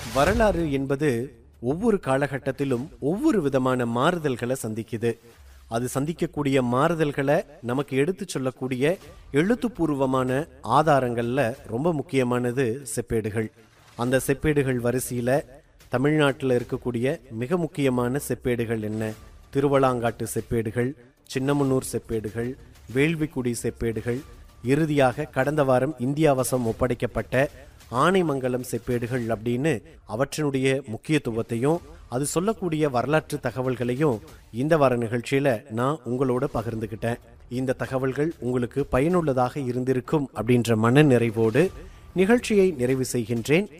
வரலாறு என்பது ஒவ்வொரு காலகட்டத்திலும் ஒவ்வொரு விதமான மாறுதல்களை சந்திக்குது அது சந்திக்கக்கூடிய மாறுதல்களை நமக்கு எடுத்து சொல்லக்கூடிய எழுத்துப்பூர்வமான ஆதாரங்கள்ல ரொம்ப முக்கியமானது செப்பேடுகள் அந்த செப்பேடுகள் வரிசையில தமிழ்நாட்டில் இருக்கக்கூடிய மிக முக்கியமான செப்பேடுகள் என்ன திருவளாங்காட்டு செப்பேடுகள் சின்னமனூர் செப்பேடுகள் வேள்விக்குடி செப்பேடுகள் இறுதியாக கடந்த வாரம் இந்தியாவசம் ஒப்படைக்கப்பட்ட ஆனைமங்கலம் செப்பேடுகள் அப்படின்னு அவற்றினுடைய முக்கியத்துவத்தையும் அது சொல்லக்கூடிய வரலாற்று தகவல்களையும் இந்த வார நிகழ்ச்சியில நான் உங்களோட பகிர்ந்துக்கிட்டேன் இந்த தகவல்கள் உங்களுக்கு பயனுள்ளதாக இருந்திருக்கும் அப்படின்ற மன நிறைவோடு நிகழ்ச்சியை நிறைவு செய்கின்றேன்